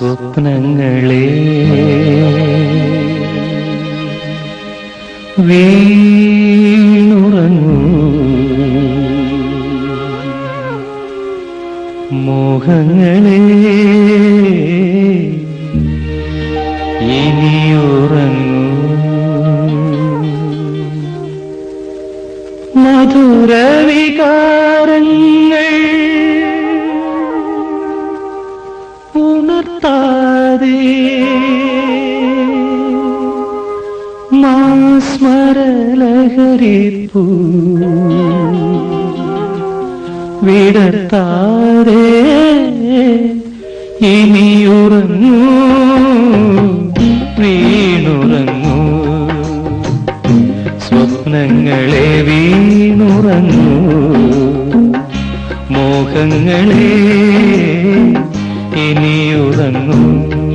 സ്വപ്നങ്ങളെ വീണുറങ്ങൂ മോഹങ്ങളെ ഇനിയുറങ്ങൂ മധുരവികാരങ്ങൾ ഉണർത്താതെ മാസ്മരലഹരിപ്പൂ വിടത്താതെ ഇനിയുറങ്ങൂ വീണുറങ്ങൂ സ്വപ്നങ്ങളെ വീണുറങ്ങൂ മോഹങ്ങളെ ഇനിയുറങ്ങൂ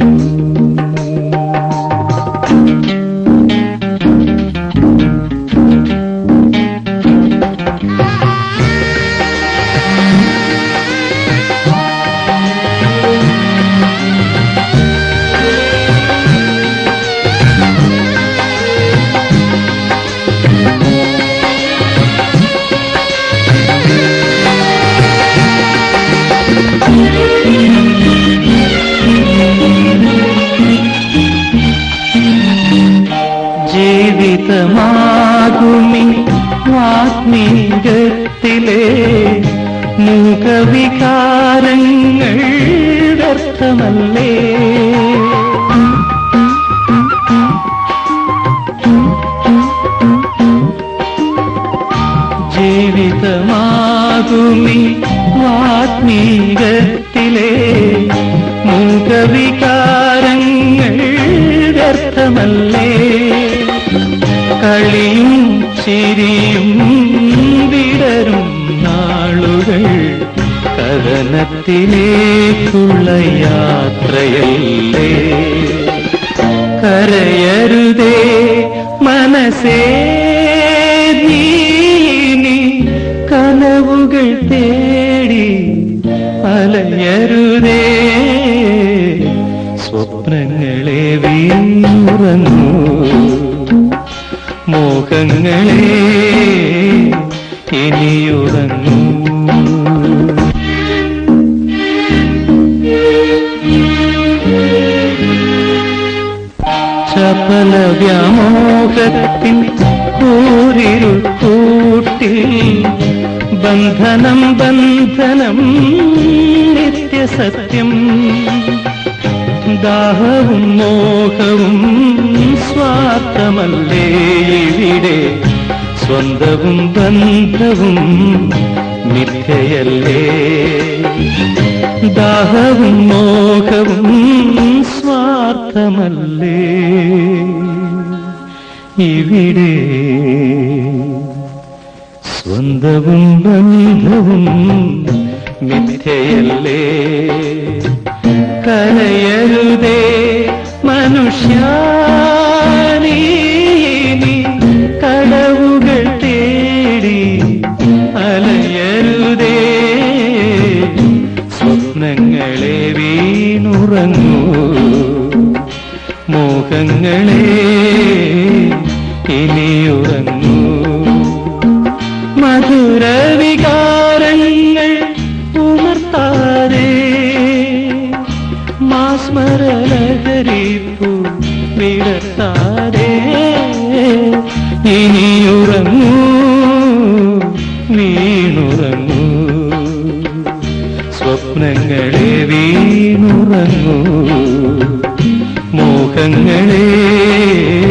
ജീവിതമാകുമി ആത്മീകത്തിലെ മുഖവികാരങ്ങൾ വ്യർത്ഥമല്ലേ ജീവിതമാകുമി ആത്മീകത്തിലെ മുഖവികാരങ്ങൾ വ്യർത്ഥമല്ലേ കളിയും ചിരിയും വിടരും നാളുകൾ കഥനത്തിലേക്കുള്ള യാത്രയല്ലേ കരയരുതേ മനസ്സേ നീ കനവുകൾ തേടി അലയരുതേ സ്വപ്നങ്ങളെ വീണുറങ്ങൂ മോഹങ്ങളെ ഇനിയുറങ്ങൂ ചപല വ്യാമോഹത്തിൻ കൂരിരു കൂട്ടിൽ ബന്ധനം ബന്ധനം നിത്യസത്യം ദാഹവും മോഹവും സ്വാർത്ഥമല്ലേ ഇവിടെ സ്വന്തവും ബന്ധവും മിഥ്യയല്ലേ ദാഹവും മോഹവും സ്വാർത്ഥമല്ലേ ഇവിടെ സ്വന്തവും ബന്ധവും മിഥ്യയല്ലേ കരയരുതേ മനുഷ്യ നീ കടവുകൾ തേടി അലയരുതേ സ്വപ്നങ്ങളെ വീണുറങ്ങൂ മോഹങ്ങളെ ഇനിയുറങ്ങൂ മധുരവികാരങ്ങൾ ഉണർത്താതെ മാസ്മരലഹരിപ്പു വിടത്താതെ ഇനിയുറങ്ങൂ വീണുറങ്ങൂ സ്വപ്നങ്ങളെ വീണുറങ്ങൂ മോഹങ്ങളെ